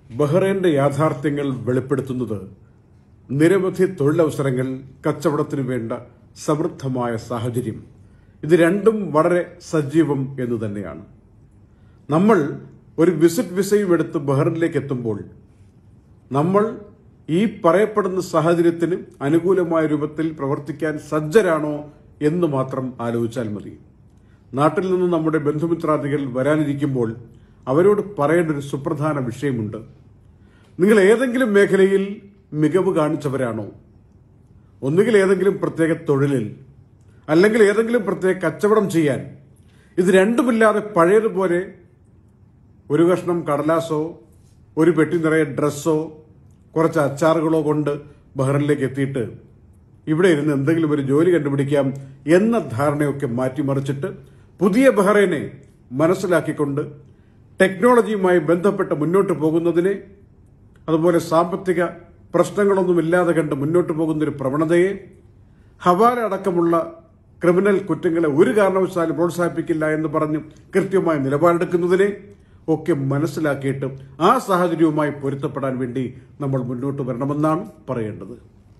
ബഹ്റൈന്റെ യാഥാർത്ഥ്യങ്ങൾ വെളിപ്പെടുത്തുന്നത് നിരവധി തൊഴിലവസരങ്ങൾ കച്ചവടത്തിനു വേണ്ട സമൃദ്ധമായ സാഹചര്യം ഇത് രണ്ടും വളരെ സജീവം എന്ന് തന്നെയാണ് നമ്മൾ ഒരു വിസിറ്റ് വിസയും എടുത്ത് ബഹ്റിനിലേക്ക് എത്തുമ്പോൾ നമ്മൾ ഈ പറയപ്പെടുന്ന സാഹചര്യത്തിന് അനുകൂലമായ രൂപത്തിൽ പ്രവർത്തിക്കാൻ സജ്ജരാണോ എന്ന് മാത്രം ആലോചിച്ചാൽ മതി നാട്ടിൽ നിന്ന് നമ്മുടെ ബന്ധുമിത്രാദികൾ വരാനിരിക്കുമ്പോൾ അവരോട് പറയേണ്ട ഒരു സുപ്രധാന വിഷയമുണ്ട് നിങ്ങൾ ഏതെങ്കിലും മേഖലയിൽ മികവ് കാണിച്ചവരാണോ ഒന്നുകിൽ ഏതെങ്കിലും പ്രത്യേക തൊഴിലിൽ അല്ലെങ്കിൽ ഏതെങ്കിലും പ്രത്യേക കച്ചവടം ചെയ്യാൻ ഇത് രണ്ടുമില്ലാതെ പഴയതുപോലെ ഒരു കഷ്ണം കടലാസോ ഒരു പെട്ടി നിറയെ ഡ്രസ്സോ കുറച്ച് അച്ചാറുകളോ കൊണ്ട് ബഹ്റിനിലേക്ക് എത്തിയിട്ട് ഇവിടെ ഇരുന്ന് എന്തെങ്കിലും ഒരു ജോലി കണ്ടുപിടിക്കാം എന്ന ധാരണയൊക്കെ മാറ്റിമറിച്ചിട്ട് പുതിയ ബഹ്റൈനെ മനസ്സിലാക്കിക്കൊണ്ട് ടെക്നോളജിയുമായി ബന്ധപ്പെട്ട് മുന്നോട്ട് പോകുന്നതിനെ അതുപോലെ സാമ്പത്തിക പ്രശ്നങ്ങളൊന്നുമില്ലാതെ കണ്ട് മുന്നോട്ട് പോകുന്ന ഒരു പ്രവണതയെ ഹവാല അടക്കമുള്ള ക്രിമിനൽ കുറ്റങ്ങളെ ഒരു കാരണവശാലും പ്രോത്സാഹിപ്പിക്കില്ല എന്ന് പറഞ്ഞ് കൃത്യമായ നിലപാടെടുക്കുന്നതിനെ ഒക്കെ മനസ്സിലാക്കിയിട്ട് ആ സാഹചര്യവുമായി പൊരുത്തപ്പെടാൻ വേണ്ടി നമ്മൾ മുന്നോട്ട് വരണമെന്നാണ് പറയേണ്ടത്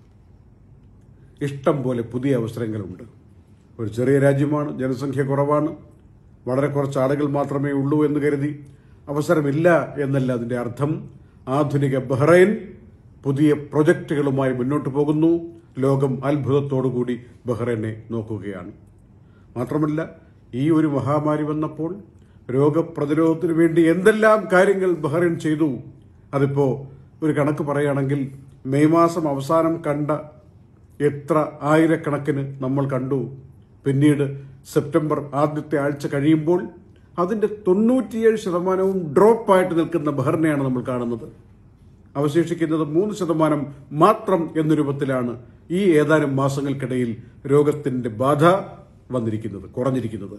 ഇഷ്ടം പോലെ പുതിയ അവസരങ്ങളുണ്ട് ഒരു ചെറിയ രാജ്യമാണ് ജനസംഖ്യ കുറവാണ് വളരെ കുറച്ച് ആളുകൾ മാത്രമേ ഉള്ളൂ എന്ന് കരുതി അവസരമില്ല എന്നല്ല അതിന്റെ അർത്ഥം ആധുനിക ബഹ്റൈൻ പുതിയ പ്രൊജക്ടുകളുമായി മുന്നോട്ട് പോകുന്നു ലോകം അത്ഭുതത്തോടുകൂടി ബഹ്റൈനെ നോക്കുകയാണ് മാത്രമല്ല ഈ ഒരു മഹാമാരി വന്നപ്പോൾ രോഗപ്രതിരോധത്തിന് വേണ്ടി എന്തെല്ലാം കാര്യങ്ങൾ ബഹ്റൈൻ ചെയ്തു അതിപ്പോ ഒരു കണക്ക് പറയുകയാണെങ്കിൽ മെയ് മാസം അവസാനം കണ്ട എത്ര ആയിരക്കണക്കിന് നമ്മൾ കണ്ടു പിന്നീട് സെപ്റ്റംബർ ആദ്യത്തെ ആഴ്ച കഴിയുമ്പോൾ അതിന്റെ തൊണ്ണൂറ്റിയേഴ് ശതമാനവും ഡ്രോപ്പായിട്ട് നിൽക്കുന്ന ബഹ്റിനെയാണ് നമ്മൾ കാണുന്നത് അവശേഷിക്കുന്നത് മൂന്ന് ശതമാനം മാത്രം എന്ന രൂപത്തിലാണ് ഈ ഏതാനും മാസങ്ങൾക്കിടയിൽ രോഗത്തിന്റെ ബാധ വന്നിരിക്കുന്നത് കുറഞ്ഞിരിക്കുന്നത്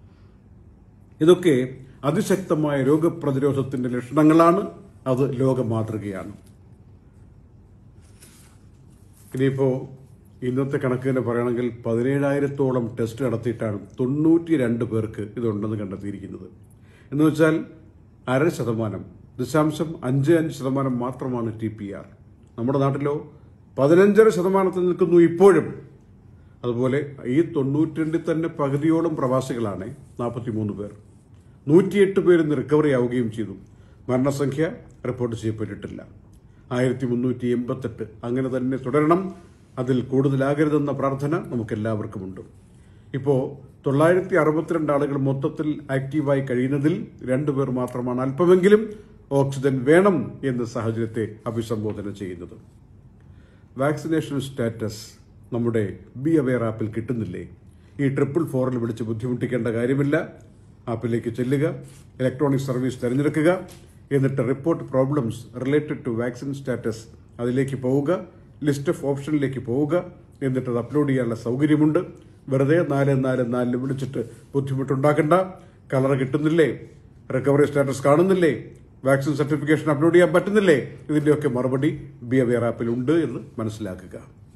ഇതൊക്കെ അതിശക്തമായ രോഗപ്രതിരോധത്തിന്റെ ലക്ഷണങ്ങളാണ് അത് ലോക മാതൃകയാണ് ഇനിയിപ്പോ ഇന്നത്തെ കണക്കിന് പറയുകയാണെങ്കിൽ പതിനേഴായിരത്തോളം ടെസ്റ്റ് നടത്തിയിട്ടാണ് തൊണ്ണൂറ്റി രണ്ട് പേർക്ക് ഇതുണ്ടെന്ന് കണ്ടെത്തിയിരിക്കുന്നത് എന്ന് വെച്ചാൽ അര ശതമാനം ദശാംശം അഞ്ച് അഞ്ച് ശതമാനം മാത്രമാണ് ടി പി ആർ നമ്മുടെ നാട്ടിലോ പതിനഞ്ചര ശതമാനത്തിൽ നിൽക്കുന്നു ഇപ്പോഴും അതുപോലെ ഈ തൊണ്ണൂറ്റിരണ്ടിൽ തന്നെ പകുതിയോളം പ്രവാസികളാണ് നാൽപ്പത്തിമൂന്ന് പേർ നൂറ്റിയെട്ട് പേര് ഇന്ന് റിക്കവറി ആവുകയും ചെയ്തു മരണസംഖ്യ റിപ്പോർട്ട് ചെയ്യപ്പെട്ടിട്ടില്ല ആയിരത്തി മുന്നൂറ്റി എൺപത്തെട്ട് അങ്ങനെ തന്നെ തുടരണം അതിൽ കൂടുതലാകരുതെന്ന പ്രാർത്ഥന നമുക്കെല്ലാവർക്കുമുണ്ട് ഇപ്പോൾ തൊള്ളായിരത്തി അറുപത്തിരണ്ട് ആളുകൾ മൊത്തത്തിൽ ആക്റ്റീവായി കഴിയുന്നതിൽ രണ്ടുപേർ മാത്രമാണ് അല്പമെങ്കിലും ഓക്സിജൻ വേണം എന്ന സാഹചര്യത്തെ അഭിസംബോധന ചെയ്യുന്നത് വാക്സിനേഷൻ സ്റ്റാറ്റസ് നമ്മുടെ ബി അവെയർ ആപ്പിൽ കിട്ടുന്നില്ലേ ഈ ട്രിപ്പിൾ ഫോറിൽ വിളിച്ച് ബുദ്ധിമുട്ടിക്കേണ്ട കാര്യമില്ല ആപ്പിലേക്ക് ചെല്ലുക ഇലക്ട്രോണിക് സർവീസ് തിരഞ്ഞെടുക്കുക എന്നിട്ട് report problems related to vaccine status അതിലേക്ക് പോവുക ലിസ്റ്റ് ഓഫ് ഓപ്ഷനിലേക്ക് പോവുക എന്നിട്ട് അത് അപ്ലോഡ് ചെയ്യാനുള്ള സൗകര്യമുണ്ട് വെറുതെ നാല് നാല് നാലിൽ വിളിച്ചിട്ട് ബുദ്ധിമുട്ടുണ്ടാക്കണ്ട കളർ കിട്ടുന്നില്ലേ റിക്കവറി സ്റ്റാറ്റസ് കാണുന്നില്ലേ വാക്സിൻ സർട്ടിഫിക്കേഷൻ അപ്ലോഡ് ചെയ്യാൻ പറ്റുന്നില്ലേ ഇതിന്റെയൊക്കെ മറുപടി ബി അവെയർ ആപ്പിൽ ഉണ്ട് എന്ന് മനസ്സിലാക്കുക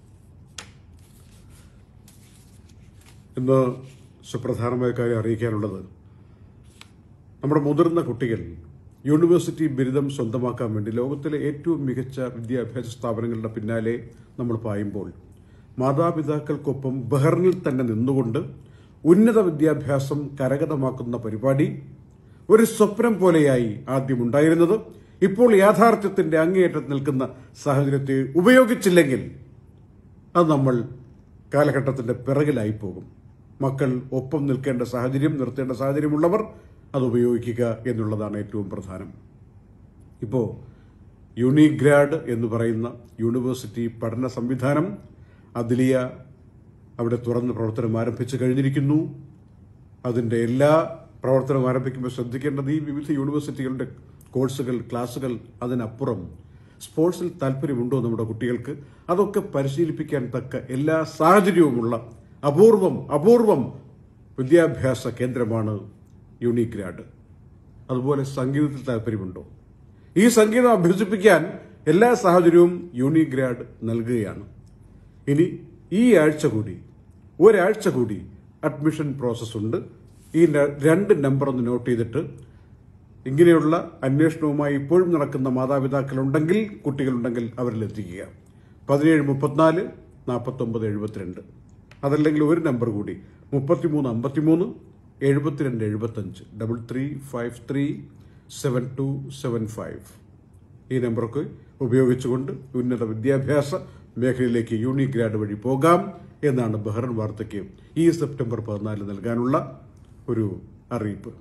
ഇന്ന് സുപ്രധാനമായ കാര്യം അറിയിക്കാനുള്ളത് നമ്മുടെ മുതിർന്ന കുട്ടികൾ യൂണിവേഴ്സിറ്റി ബിരുദം സ്വന്തമാക്കാൻ വേണ്ടി ലോകത്തിലെ ഏറ്റവും മികച്ച വിദ്യാഭ്യാസ സ്ഥാപനങ്ങളുടെ പിന്നാലെ നമ്മൾ പായുമ്പോൾ മാതാപിതാക്കൾക്കൊപ്പം ബഹ്റിനിൽ തന്നെ നിന്നുകൊണ്ട് ഉന്നത വിദ്യാഭ്യാസം കരഗതമാക്കുന്ന പരിപാടി ഒരു സ്വപ്നം പോലെയായി ആദ്യം ഉണ്ടായിരുന്നത് ഇപ്പോൾ യാഥാർത്ഥ്യത്തിന്റെ അങ്ങേയറ്റത്ത് നിൽക്കുന്ന സാഹചര്യത്തെ ഉപയോഗിച്ചില്ലെങ്കിൽ അത് നമ്മൾ കാലഘട്ടത്തിന്റെ പിറകിലായി പോകും മക്കൾ ഒപ്പം നിൽക്കേണ്ട സാഹചര്യം നിർത്തേണ്ട സാഹചര്യമുള്ളവർ അത് ഉപയോഗിക്കുക എന്നുള്ളതാണ് ഏറ്റവും പ്രധാനം ഇപ്പോൾ യൂണിഗ്രാഡ് എന്ന് പറയുന്ന യൂണിവേഴ്സിറ്റി പഠന സംവിധാനം അതിലിയ അവിടെ തുറന്ന് പ്രവർത്തനം ആരംഭിച്ചു കഴിഞ്ഞിരിക്കുന്നു അതിന്റെ എല്ലാ പ്രവർത്തനം ആരംഭിക്കുമ്പോൾ ശ്രദ്ധിക്കേണ്ടത് ഈ വിവിധ യൂണിവേഴ്സിറ്റികളുടെ കോഴ്സുകൾ ക്ലാസുകൾ അതിനപ്പുറം സ്പോർട്സിൽ താല്പര്യമുണ്ടോ നമ്മുടെ കുട്ടികൾക്ക് അതൊക്കെ പരിശീലിപ്പിക്കാൻ തക്ക എല്ലാ സാഹചര്യവുമുള്ള അപൂർവം അപൂർവം വിദ്യാഭ്യാസ കേന്ദ്രമാണ് യൂണിഗ്രാഡ് അതുപോലെ സംഗീതത്തിൽ താല്പര്യമുണ്ടോ ഈ സംഗീതം അഭ്യസിപ്പിക്കാൻ എല്ലാ സാഹചര്യവും യൂണിഗ്രാഡ് നൽകുകയാണ് ഇനി ഈ ആഴ്ച കൂടി ഒരാഴ്ച കൂടി അഡ്മിഷൻ പ്രോസസ് ഉണ്ട് ഈ ന- രണ്ട് നമ്പർ ഒന്ന് നോട്ട് ചെയ്തിട്ട് ഇങ്ങനെയുള്ള അന്വേഷണവുമായി ഇപ്പോഴും നടക്കുന്ന മാതാപിതാക്കളുണ്ടെങ്കിൽ കുട്ടികളുണ്ടെങ്കിൽ അവരിലെത്തിക്കുക പതിനേഴ് മുപ്പത്തിനാല് നാൽപ്പത്തൊമ്പത് എഴുപത്തിരണ്ട് അതല്ലെങ്കിൽ ഒരു നമ്പർ കൂടി മുപ്പത്തിമൂന്ന് അമ്പത്തിമൂന്ന് എഴുപത്തിരണ്ട് എഴുപത്തഞ്ച് double three five three seven two seven five ഈ നമ്പറൊക്കെ ഉപയോഗിച്ചുകൊണ്ട് ഉന്നത വിദ്യാഭ്യാസ മേഖലയിലേക്ക് യൂണിഗ്രാഡ് വഴി പോകാം എന്നാണ് ബഹ്റൻ വാർത്തയ്ക്ക് ഈ സെപ്റ്റംബർ പതിനാല് നൽകാനുള്ള ഒരു അറിയിപ്പ്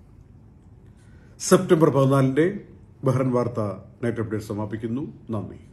സെപ്റ്റംബർ പതിനാലിന്റെ ബഹ്റൻ വാർത്ത നൈറ്റ് അപ്ഡേറ്റ് സമാപിക്കുന്നു നന്ദി